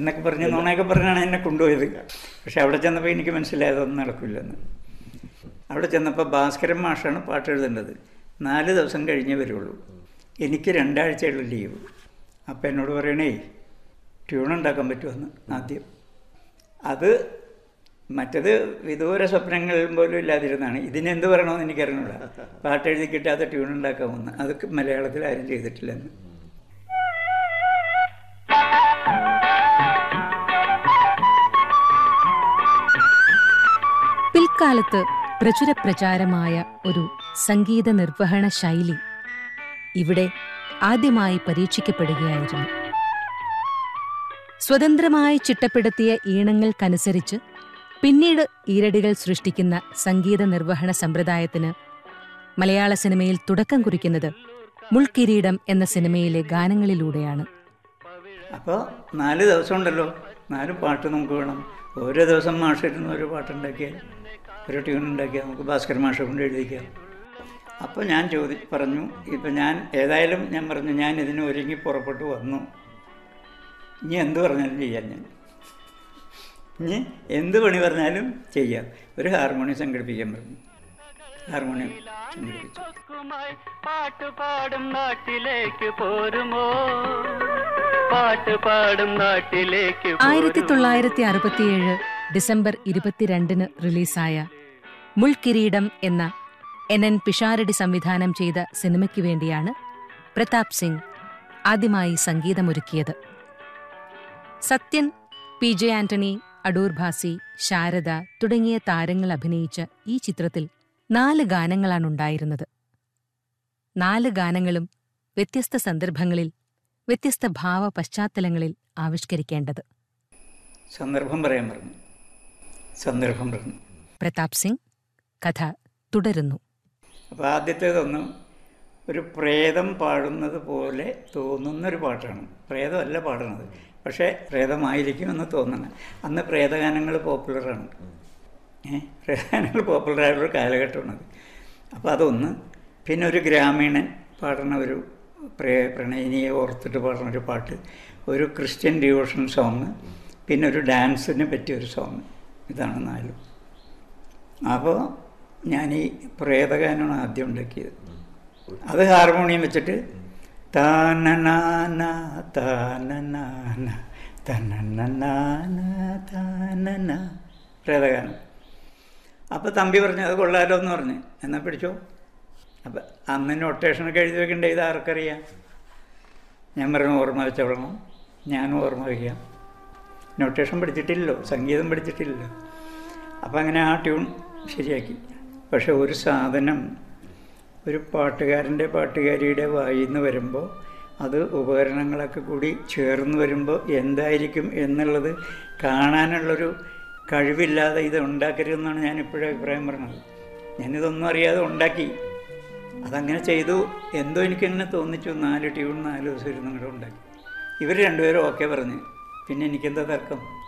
എന്നൊക്കെ പറഞ്ഞ് നുണയൊക്കെ പറഞ്ഞാണ് എന്നെ കൊണ്ടുപോയത് പക്ഷെ അവിടെ ചെന്നപ്പോൾ എനിക്ക് മനസ്സിലായത് അതൊന്നും നടക്കില്ലെന്ന് അവിടെ ചെന്നപ്പോൾ ഭാസ്കരൻ മാഷാണ് പാട്ട് എഴുതേണ്ടത് നാല് ദിവസം കഴിഞ്ഞേ വരുള്ളൂ എനിക്ക് രണ്ടാഴ്ചയുള്ള ലീവ് അപ്പം എന്നോട് പറയണേ ട്യൂൺ ഉണ്ടാക്കാൻ പറ്റുമെന്ന് ആദ്യം അത് മറ്റത് വിദൂര സ്വപ്നങ്ങൾ പോലും ഇല്ലാതിരുന്നാണ് ഇതിനെന്ത് പറയണമെന്ന് എനിക്കറിഞ്ഞൂടാ പാട്ട് എഴുതി കിട്ടാത്ത ട്യൂൺ ഉണ്ടാക്കാമെന്ന് അത് മലയാളത്തിൽ ആരും ചെയ്തിട്ടില്ലെന്ന് പിൽക്കാലത്ത് പ്രചുരപ്രചാരമായ ഒരു സംഗീത നിർവഹണ ശൈലി ഇവിടെ ആദ്യമായി പരീക്ഷിക്കപ്പെടുകയായിരുന്നു സ്വതന്ത്രമായി ചിട്ടപ്പെടുത്തിയ ഈണങ്ങൾക്കനുസരിച്ച് പിന്നീട് ഈരടികൾ സൃഷ്ടിക്കുന്ന സംഗീത നിർവഹണ സമ്പ്രദായത്തിന് മലയാള സിനിമയിൽ തുടക്കം കുറിക്കുന്നത് മുൾക്കിരീടം എന്ന സിനിമയിലെ ഗാനങ്ങളിലൂടെയാണ് അപ്പോൾ നാല് ദിവസം ഉണ്ടല്ലോ നാല് പാട്ട് നമുക്ക് വേണം ഓരോ ദിവസം മാഷിരുന്ന് ഒരു പാട്ടുണ്ടാക്കിയാൽ ഒരു ട്യൂൺ ഉണ്ടാക്കിയാൽ നമുക്ക് ഭാസ്കർ മാഷ കൊണ്ട് എഴുതിക്കാം അപ്പോൾ ഞാൻ ചോദി പറഞ്ഞു ഇപ്പം ഞാൻ ഏതായാലും ഞാൻ പറഞ്ഞു ഞാൻ ഇതിന് ഒരുങ്ങി പുറപ്പെട്ടു വന്നു ഇനി എന്ത് പറഞ്ഞാലും ചെയ്യാം ഞാൻ ഇനി എന്ത് പണി പറഞ്ഞാലും ചെയ്യാം ഒരു ഹാർമോണിയം സംഘടിപ്പിക്കാൻ പറഞ്ഞു ഹാർമോണിയം സംഘടിപ്പിച്ചു ുമായി പാട്ട് പാടും നാട്ടിലേക്ക് പോരുമോ പാട്ട് പാടും നാട്ടിലേക്ക് ആയിരത്തി തൊള്ളായിരത്തി അറുപത്തിയേഴ് ഡിസംബർ ഇരുപത്തിരണ്ടിന് റിലീസായ മുൾക്കിരീടം എന്ന എൻ എൻ പിഷാരടി സംവിധാനം ചെയ്ത സിനിമയ്ക്ക് വേണ്ടിയാണ് പ്രതാപ് സിംഗ് ആദ്യമായി സംഗീതമൊരുക്കിയത് സത്യൻ പി ജെ ആന്റണി അടൂർ ഭാസി ശാരദ തുടങ്ങിയ താരങ്ങൾ അഭിനയിച്ച ഈ ചിത്രത്തിൽ നാല് ഗാനങ്ങളാണുണ്ടായിരുന്നത് നാല് ഗാനങ്ങളും വ്യത്യസ്ത സന്ദർഭങ്ങളിൽ വ്യത്യസ്ത ഭാവ പശ്ചാത്തലങ്ങളിൽ ആവിഷ്കരിക്കേണ്ടത് സന്ദർഭം പറയാൻ പറഞ്ഞു സന്ദർഭം പറഞ്ഞു പ്രതാപ് സിംഗ് കഥ തുടരുന്നു അപ്പോൾ ആദ്യത്തേതൊന്ന് ഒരു പ്രേതം പാടുന്നത് പോലെ തോന്നുന്നൊരു പാട്ടാണ് പ്രേതമല്ല പാടുന്നത് പക്ഷേ പ്രേതമായിരിക്കുമെന്ന് തോന്നണം അന്ന് പ്രേതഗാനങ്ങൾ പോപ്പുലറാണ് ഏ പ്രേതഗാനങ്ങൾ പോപ്പുലറായൊരു കാലഘട്ടമാണത് അപ്പോൾ അതൊന്ന് പിന്നെ ഒരു ഗ്രാമീണൻ പാടുന്ന ഒരു പ്രേ പ്രണയിനിയെ ഓർത്തിട്ട് പാടുന്ന ഒരു പാട്ട് ഒരു ക്രിസ്ത്യൻ ഡിവോഷൻ സോങ് പിന്നെ ഒരു ഡാൻസിന് പറ്റിയ ഒരു സോങ് ഇതാണ് നാലും അപ്പോൾ ഞാൻ ഈ പ്രേതഗാനമാണ് ആദ്യം ഉണ്ടാക്കിയത് അത് ഹാർമോണിയം വെച്ചിട്ട് താനനാന താനനാന തനനനാന താനന പ്രേതഗാനം അപ്പോൾ തമ്പി പറഞ്ഞു അത് കൊള്ളാലോ എന്ന് പറഞ്ഞു എന്നാൽ പിടിച്ചോ അപ്പം അന്ന് നൊട്ടേഷനൊക്കെ എഴുതി വെക്കണ്ടേ ഇത് ആർക്കറിയാം ഞാൻ പറഞ്ഞു ഓർമ്മ വെച്ചോളണം ഞാനും ഓർമ്മ വയ്ക്കാം നൊട്ടേഷൻ പഠിച്ചിട്ടില്ലല്ലോ സംഗീതം പഠിച്ചിട്ടില്ലല്ലോ അപ്പം അങ്ങനെ ആ ട്യൂൺ ശരിയാക്കി പക്ഷെ ഒരു സാധനം ഒരു പാട്ടുകാരൻ്റെ പാട്ടുകാരിയുടെ വായിൽ നിന്ന് വരുമ്പോൾ അത് ഉപകരണങ്ങളൊക്കെ കൂടി ചേർന്ന് വരുമ്പോൾ എന്തായിരിക്കും എന്നുള്ളത് കാണാനുള്ളൊരു കഴിവില്ലാതെ ഇത് ഉണ്ടാക്കരുതെന്നാണ് ഞാൻ ഇപ്പോഴും അഭിപ്രായം പറഞ്ഞത് ഞാനിതൊന്നും അറിയാതെ ഉണ്ടാക്കി അതങ്ങനെ ചെയ്തു എന്തോ എനിക്കങ്ങനെ തോന്നിച്ചു നാല് ട്യൂൺ നാല് ദിവസം ഇരുന്ന് അങ്ങോട്ട് ഉണ്ടാക്കി ഇവർ രണ്ടുപേരും ഓക്കെ പറഞ്ഞ് പിന്നെ എനിക്കെന്താ തർക്കം